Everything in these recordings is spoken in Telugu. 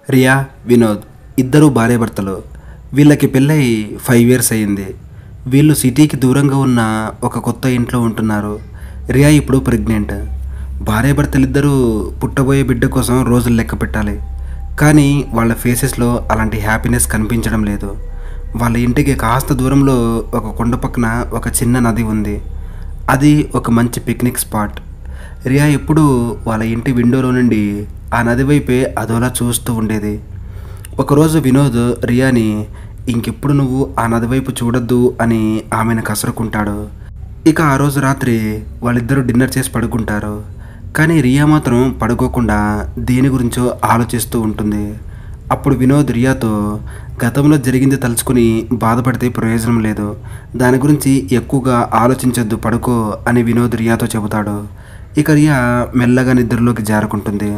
రియా వినోద్ ఇద్దరు భార్యాభర్తలు వీళ్ళకి పెళ్ళై ఫైవ్ ఇయర్స్ అయ్యింది వీళ్ళు సిటీకి దూరంగా ఉన్న ఒక కొత్త ఇంట్లో ఉంటున్నారు రియా ఇప్పుడు ప్రెగ్నెంట్ భార్యాభర్తలిద్దరూ పుట్టబోయే బిడ్డ కోసం రోజులు లెక్క పెట్టాలి కానీ వాళ్ళ ఫేసెస్లో అలాంటి హ్యాపీనెస్ కనిపించడం లేదు వాళ్ళ ఇంటికి కాస్త దూరంలో ఒక కొండ పక్కన ఒక చిన్న నది ఉంది అది ఒక మంచి పిక్నిక్ స్పాట్ రియా ఎప్పుడూ వాళ్ళ ఇంటి విండోలో నుండి ఆ నది వైపే అదోలా చూస్తూ ఉండేది ఒకరోజు వినోద్ రియాని ఇంకెప్పుడు నువ్వు ఆ నది వైపు చూడొద్దు అని ఆమెను కసురుకుంటాడు ఇక ఆ రోజు రాత్రి వాళ్ళిద్దరూ డిన్నర్ చేసి పడుకుంటారు కానీ రియా మాత్రం పడుకోకుండా దేని గురించో ఆలోచిస్తూ ఉంటుంది అప్పుడు వినోద్ రియాతో గతంలో జరిగింది తలుచుకుని బాధపడితే ప్రయోజనం లేదు దాని గురించి ఎక్కువగా ఆలోచించొద్దు పడుకో అని వినోద్ రియాతో చెబుతాడు ఇక రియా మెల్లగా నిద్రలోకి జారుకుంటుంది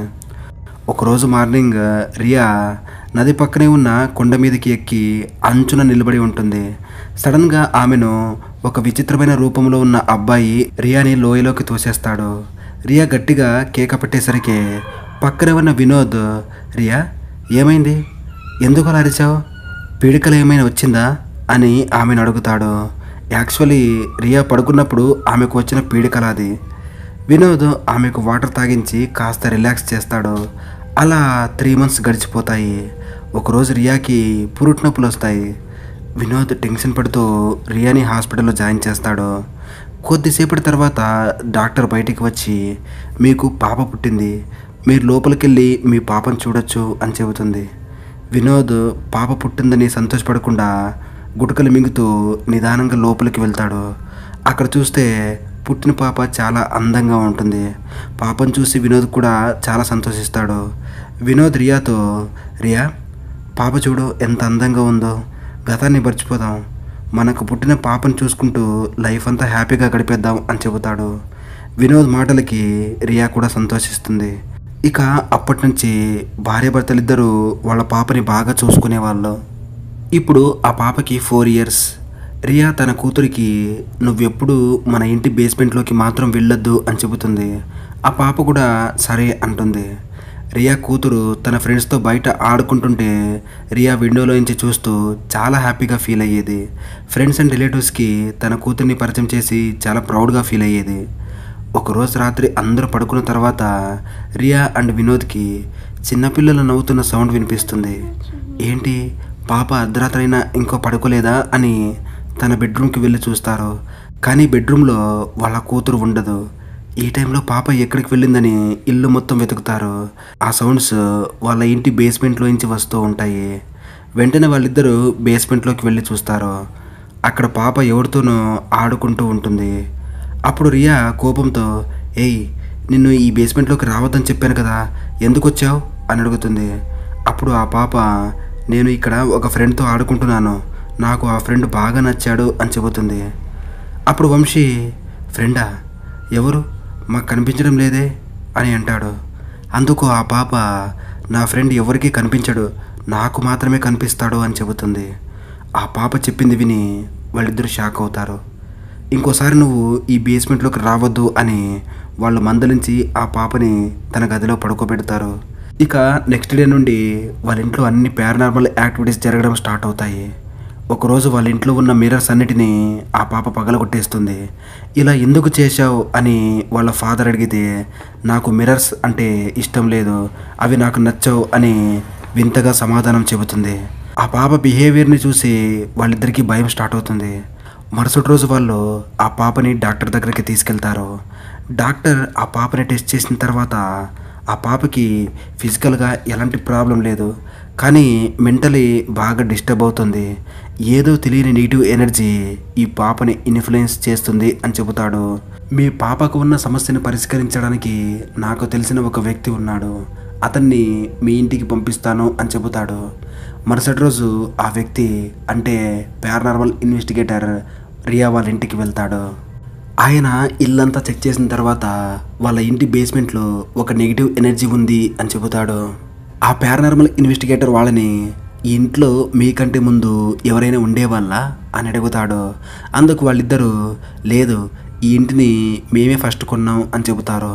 ఒకరోజు మార్నింగ్ రియా నది పక్కనే ఉన్న కొండ మీదకి ఎక్కి అంచున నిలబడి ఉంటుంది సడన్గా ఆమెను ఒక విచిత్రమైన రూపంలో ఉన్న అబ్బాయి రియాని లోయలోకి తోసేస్తాడు రియా గట్టిగా కేక పెట్టేసరికి పక్కనే ఉన్న వినోద్ రియా ఏమైంది ఎందుకు అలా అరిచావు పీడికలు ఏమైనా వచ్చిందా అని ఆమెను అడుగుతాడు యాక్చువల్లీ రియా పడుకున్నప్పుడు ఆమెకు వచ్చిన పీడికల అది వినోద్ ఆమెకు వాటర్ తాగించి కాస్త రిలాక్స్ చేస్తాడు అలా త్రీ మంత్స్ గడిచిపోతాయి ఒకరోజు రియాకి పురుటి నొప్పులు వస్తాయి వినోద్ టెన్షన్ పడుతూ రియాని హాస్పిటల్లో జాయిన్ చేస్తాడు కొద్దిసేపటి తర్వాత డాక్టర్ బయటికి వచ్చి మీకు పాప పుట్టింది మీరు లోపలికి వెళ్ళి మీ పాపను చూడొచ్చు అని చెబుతుంది వినోద్ పాప పుట్టిందని సంతోషపడకుండా గుటకలు మింగుతూ నిదానంగా లోపలికి వెళ్తాడు అక్కడ చూస్తే పుట్టిన పాప చాలా అందంగా ఉంటుంది పాపను చూసి వినోద్ కూడా చాలా సంతోషిస్తాడు వినోద్ రియాతో రియా పాప చూడు ఎంత అందంగా ఉందో గతాన్ని మర్చిపోదాం మనకు పుట్టిన పాపను చూసుకుంటూ లైఫ్ అంతా హ్యాపీగా గడిపేద్దాం అని చెబుతాడు వినోద్ మాటలకి రియా కూడా సంతోషిస్తుంది ఇక అప్పటి నుంచి భార్యాభర్తలిద్దరూ వాళ్ళ పాపని బాగా చూసుకునేవాళ్ళు ఇప్పుడు ఆ పాపకి ఫోర్ ఇయర్స్ రియా తన కూతురికి నువ్వెప్పుడు మన ఇంటి బేస్మెంట్లోకి మాత్రం వెళ్ళొద్దు అని చెబుతుంది ఆ పాప కూడా సరే అంటుంది రియా కూతురు తన ఫ్రెండ్స్తో బయట ఆడుకుంటుంటే రియా విండోలోంచి చూస్తూ చాలా హ్యాపీగా ఫీల్ అయ్యేది ఫ్రెండ్స్ అండ్ రిలేటివ్స్కి తన కూతుర్ని పరిచయం చేసి చాలా ప్రౌడ్గా ఫీల్ అయ్యేది ఒకరోజు రాత్రి అందరూ పడుకున్న తర్వాత రియా అండ్ వినోద్కి చిన్నపిల్లలు నవ్వుతున్న సౌండ్ వినిపిస్తుంది ఏంటి పాప అర్ధరాత్రి అయినా ఇంకో పడుకోలేదా అని తన బెడ్రూమ్కి వెళ్ళి చూస్తారు కానీ బెడ్రూమ్లో వాళ్ళ కూతురు ఉండదు ఈ టైంలో పాప ఎక్కడికి వెళ్ళిందని ఇల్లు మొత్తం వెతుకుతారు ఆ సౌండ్స్ వాళ్ళ ఇంటి బేస్మెంట్లోంచి వస్తూ ఉంటాయి వెంటనే వాళ్ళిద్దరూ బేస్మెంట్లోకి వెళ్ళి చూస్తారు అక్కడ పాప ఎవరితోనో ఆడుకుంటూ ఉంటుంది అప్పుడు రియా కోపంతో ఏయ్ నిన్ను ఈ బేస్మెంట్లోకి రావద్దని చెప్పాను కదా ఎందుకు వచ్చావు అని అడుగుతుంది అప్పుడు ఆ పాప నేను ఇక్కడ ఒక ఫ్రెండ్తో ఆడుకుంటున్నాను నాకు ఆ ఫ్రెండ్ బాగా నచ్చాడు అని చెబుతుంది అప్పుడు వంశీ ఫ్రెండా ఎవరు మాకు కనిపించడం లేదే అని అంటాడు అందుకు ఆ పాప నా ఫ్రెండ్ ఎవరికీ కనిపించడు నాకు మాత్రమే కనిపిస్తాడు అని చెబుతుంది ఆ పాప చెప్పింది విని వాళ్ళిద్దరూ షాక్ అవుతారు ఇంకోసారి నువ్వు ఈ బేస్మెంట్లోకి రావద్దు అని వాళ్ళు మందలించి ఆ పాపని తన గదిలో పడుకోబెడతారు ఇక నెక్స్ట్ డే నుండి వాళ్ళ ఇంట్లో అన్ని పారానార్మల్ యాక్టివిటీస్ జరగడం స్టార్ట్ అవుతాయి ఒకరోజు వాళ్ళ ఇంట్లో ఉన్న మిర్రర్స్ అన్నిటినీ ఆ పాప పగలగొట్టేస్తుంది ఇలా ఎందుకు చేశావు అని వాళ్ళ ఫాదర్ అడిగితే నాకు మిర్రర్స్ అంటే ఇష్టం లేదు అవి నాకు నచ్చవు అని వింతగా సమాధానం చెబుతుంది ఆ పాప బిహేవియర్ని చూసి వాళ్ళిద్దరికీ భయం స్టార్ట్ అవుతుంది మరుసటి రోజు వాళ్ళు ఆ పాపని డాక్టర్ దగ్గరికి తీసుకెళ్తారు డాక్టర్ ఆ పాపని టెస్ట్ చేసిన తర్వాత ఆ పాపకి ఫిజికల్గా ఎలాంటి ప్రాబ్లం లేదు కానీ మెంటలీ బాగా డిస్టర్బ్ అవుతుంది ఏదో తెలియని నెగిటివ్ ఎనర్జీ ఈ పాపని ఇన్ఫ్లుయెన్స్ చేస్తుంది అని చెబుతాడు మీ పాపకు ఉన్న సమస్యను పరిష్కరించడానికి నాకు తెలిసిన ఒక వ్యక్తి ఉన్నాడు అతన్ని మీ ఇంటికి పంపిస్తాను అని చెబుతాడు మరుసటి రోజు ఆ వ్యక్తి అంటే పారానార్మల్ ఇన్వెస్టిగేటర్ రియా వాళ్ళ ఇంటికి వెళ్తాడు ఆయన ఇల్లంతా చెక్ చేసిన తర్వాత వాళ్ళ ఇంటి బేస్మెంట్లో ఒక నెగిటివ్ ఎనర్జీ ఉంది అని చెబుతాడు ఆ పారానార్మల్ ఇన్వెస్టిగేటర్ వాళ్ళని ఈ ఇంట్లో మీకంటే ముందు ఎవరైనా ఉండేవాళ్ళ అని అడుగుతాడు అందుకు వాళ్ళిద్దరూ లేదు ఈ ఇంటిని మేమే ఫస్ట్ కొన్నాం అని చెబుతారు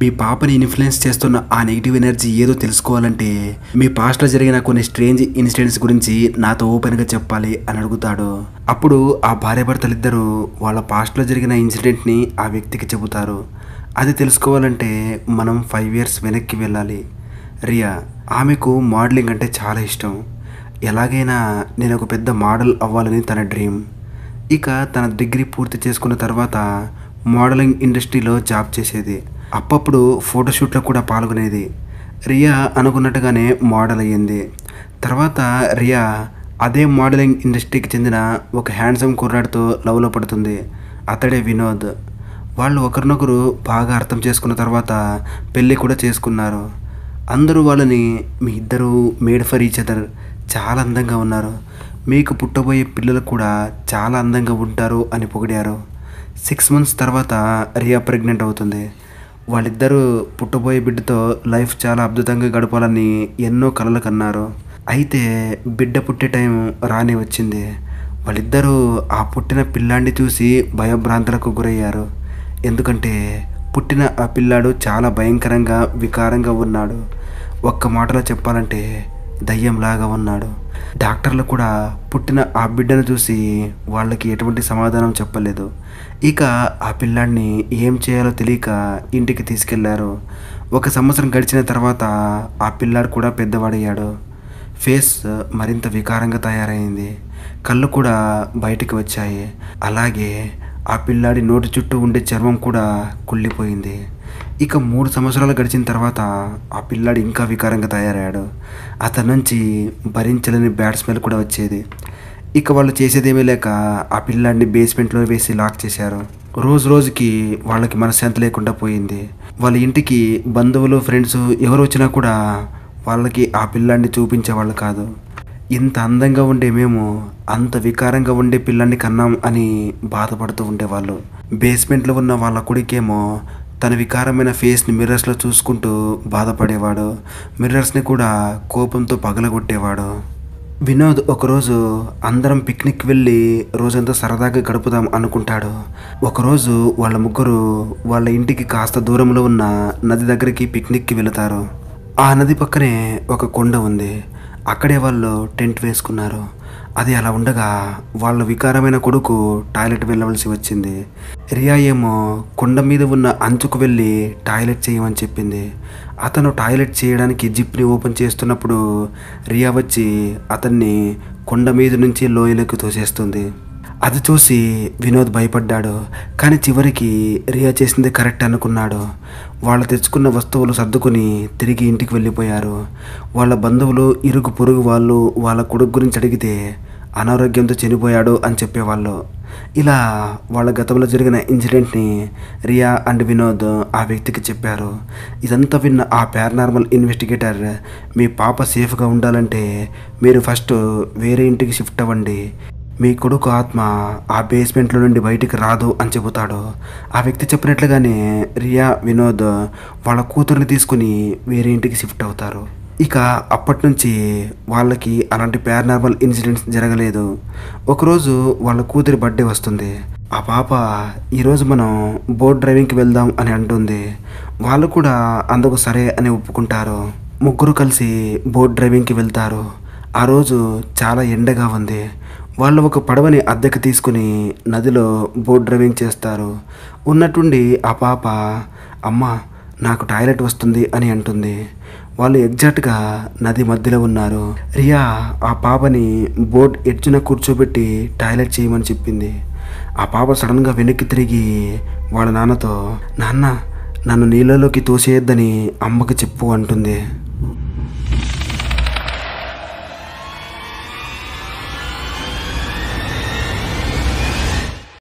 మీ పాపని ఇన్ఫ్లుయెన్స్ చేస్తున్న ఆ నెగిటివ్ ఎనర్జీ ఏదో తెలుసుకోవాలంటే మీ పాస్ట్లో జరిగిన కొన్ని స్ట్రేంజ్ ఇన్సిడెంట్స్ గురించి నాతో ఓపెన్గా చెప్పాలి అని అడుగుతాడు అప్పుడు ఆ భార్యాభర్తలిద్దరూ వాళ్ళ పాస్ట్లో జరిగిన ఇన్సిడెంట్ని ఆ వ్యక్తికి చెబుతారు అది తెలుసుకోవాలంటే మనం ఫైవ్ ఇయర్స్ వెనక్కి వెళ్ళాలి రియా ఆమెకు మోడలింగ్ అంటే చాలా ఇష్టం ఎలాగైనా నేను ఒక పెద్ద మోడల్ అవ్వాలని తన డ్రీమ్ ఇక తన డిగ్రీ పూర్తి చేసుకున్న తర్వాత మోడలింగ్ ఇండస్ట్రీలో జాబ్ చేసేది అప్పప్పుడు ఫోటోషూట్లో కూడా పాల్గొనేది రియా అనుకున్నట్టుగానే మోడల్ అయ్యింది తర్వాత రియా అదే మోడలింగ్ ఇండస్ట్రీకి చెందిన ఒక హ్యాండ్సమ్ కుర్రాడితో లవ్లో పడుతుంది అతడే వినోద్ వాళ్ళు ఒకరినొకరు బాగా అర్థం చేసుకున్న తర్వాత పెళ్ళి కూడా చేసుకున్నారు అందరూ వాళ్ళని మీ ఇద్దరు మేడ్ ఫర్ ఈచ్ అదర్ చాలా అందంగా ఉన్నారు మీకు పుట్టబోయే పిల్లలు కూడా చాలా అందంగా ఉంటారు అని పొగిడారు సిక్స్ మంత్స్ తర్వాత రియా ప్రెగ్నెంట్ అవుతుంది వాళ్ళిద్దరూ పుట్టబోయే బిడ్డతో లైఫ్ చాలా అద్భుతంగా గడపాలని ఎన్నో కలలు కన్నారు అయితే బిడ్డ పుట్టే టైం రాని వచ్చింది వాళ్ళిద్దరూ ఆ పుట్టిన పిల్లాడిని చూసి భయభ్రాంతులకు గురయ్యారు ఎందుకంటే పుట్టిన ఆ పిల్లాడు చాలా భయంకరంగా వికారంగా ఉన్నాడు ఒక్క మాటలో చెప్పాలంటే దయ్యంలాగా ఉన్నాడు డాక్టర్లు కూడా పుట్టిన ఆ బిడ్డను చూసి వాళ్ళకి ఎటువంటి సమాధానం చెప్పలేదు ఇక ఆ పిల్లాడిని ఏం చేయాలో తెలియక ఇంటికి తీసుకెళ్లారు ఒక సంవత్సరం గడిచిన తర్వాత ఆ పిల్లాడు కూడా పెద్దవాడయ్యాడు ఫేస్ మరింత వికారంగా తయారైంది కళ్ళు కూడా బయటికి వచ్చాయి అలాగే ఆ పిల్లాడి నోటి చుట్టూ ఉండే చర్మం కూడా కుళ్ళిపోయింది ఇక మూడు సంవత్సరాలు గడిచిన తర్వాత ఆ పిల్లాడు ఇంకా వికారంగా తయారయ్యాడు అతని నుంచి భరించలేని బ్యాడ్ స్మెల్ కూడా వచ్చేది ఇక వాళ్ళు చేసేదేమీ లేక ఆ పిల్లాడిని బేస్మెంట్లో వేసి లాక్ చేశారు రోజు రోజుకి వాళ్ళకి మనశ్శాంతి లేకుండా పోయింది వాళ్ళ ఇంటికి బంధువులు ఫ్రెండ్స్ ఎవరు వచ్చినా కూడా వాళ్ళకి ఆ పిల్లాడిని చూపించేవాళ్ళు కాదు ఇంత అందంగా ఉండే మేము అంత వికారంగా ఉండే పిల్లాన్ని కన్నాం అని బాధపడుతూ ఉండేవాళ్ళు బేస్మెంట్లో ఉన్న వాళ్ళ కొడుకేమో తన వికారమైన ఫేస్ని మిర్రర్స్లో చూసుకుంటూ బాధపడేవాడు మిర్రర్స్ని కూడా కోపంతో పగలగొట్టేవాడు వినోద్ ఒకరోజు అందరం పిక్నిక్ వెళ్ళి రోజంతా సరదాగా గడుపుదాం అనుకుంటాడు ఒకరోజు వాళ్ళ ముగ్గురు వాళ్ళ ఇంటికి కాస్త దూరంలో ఉన్న నది దగ్గరికి పిక్నిక్కి వెళతారు ఆ నది పక్కనే ఒక కొండ ఉంది అక్కడే వాళ్ళు టెంట్ వేసుకున్నారు అది అలా ఉండగా వాళ్ళ వికారమైన కొడుకు టాయిలెట్ వెళ్ళవలసి వచ్చింది రియా ఏమో కొండ మీద ఉన్న అంచుకు వెళ్ళి టాయిలెట్ చేయమని చెప్పింది అతను టాయిలెట్ చేయడానికి జిప్ని ఓపెన్ చేస్తున్నప్పుడు రియా వచ్చి అతన్ని కొండ మీద నుంచి లోయలోకి తోసేస్తుంది అది చూసి వినోద్ భయపడ్డాడు కానీ చివరికి రియా చేసింది కరెక్ట్ అనుకున్నాడు వాళ్ళు తెచ్చుకున్న వస్తువులు సర్దుకుని తిరిగి ఇంటికి వెళ్ళిపోయారు వాళ్ళ బంధువులు ఇరుగు పొరుగు వాళ్ళు వాళ్ళ కొడుకు గురించి అడిగితే అనారోగ్యంతో చనిపోయాడు అని చెప్పేవాళ్ళు ఇలా వాళ్ళ గతంలో జరిగిన ఇన్సిడెంట్ని రియా అండ్ వినోద్ ఆ వ్యక్తికి చెప్పారు ఇదంతా విన్న ఆ పారానార్మల్ ఇన్వెస్టిగేటర్ మీ పాప సేఫ్గా ఉండాలంటే మీరు ఫస్ట్ వేరే ఇంటికి షిఫ్ట్ అవ్వండి మీ కొడుకు ఆత్మ ఆ బేస్మెంట్లో నుండి బయటికి రాదు అని చెబుతాడు ఆ వ్యక్తి చెప్పినట్లుగానే రియా వినోద్ వాళ్ళ కూతుర్ని తీసుకుని వేరే ఇంటికి షిఫ్ట్ అవుతారు ఇక అప్పటి నుంచి వాళ్ళకి అలాంటి పారానార్మల్ ఇన్సిడెంట్స్ జరగలేదు ఒకరోజు వాళ్ళ కూతురి బర్త్డే వస్తుంది ఆ పాప ఈరోజు మనం బోట్ డ్రైవింగ్కి వెళ్దాం అని అంటుంది వాళ్ళు కూడా అందుకు సరే అని ఒప్పుకుంటారు ముగ్గురు కలిసి బోట్ డ్రైవింగ్కి వెళ్తారు ఆ రోజు చాలా ఎండగా ఉంది వాళ్ళు ఒక పడవని అద్దెకు తీసుకుని నదిలో బోట్ డ్రైవింగ్ చేస్తారు ఉన్నట్టుండి ఆ పాప అమ్మ నాకు టాయిలెట్ వస్తుంది అని అంటుంది వాళ్ళు ఎగ్జాక్ట్గా నది మధ్యలో ఉన్నారు రియా ఆ పాపని బోట్ ఎడ్జున కూర్చోబెట్టి టాయిలెట్ చేయమని చెప్పింది ఆ పాప సడన్గా వెనక్కి తిరిగి వాళ్ళ నాన్నతో నాన్న నన్ను నీళ్ళలోకి తోసేయొద్దని అమ్మకి చెప్పు అంటుంది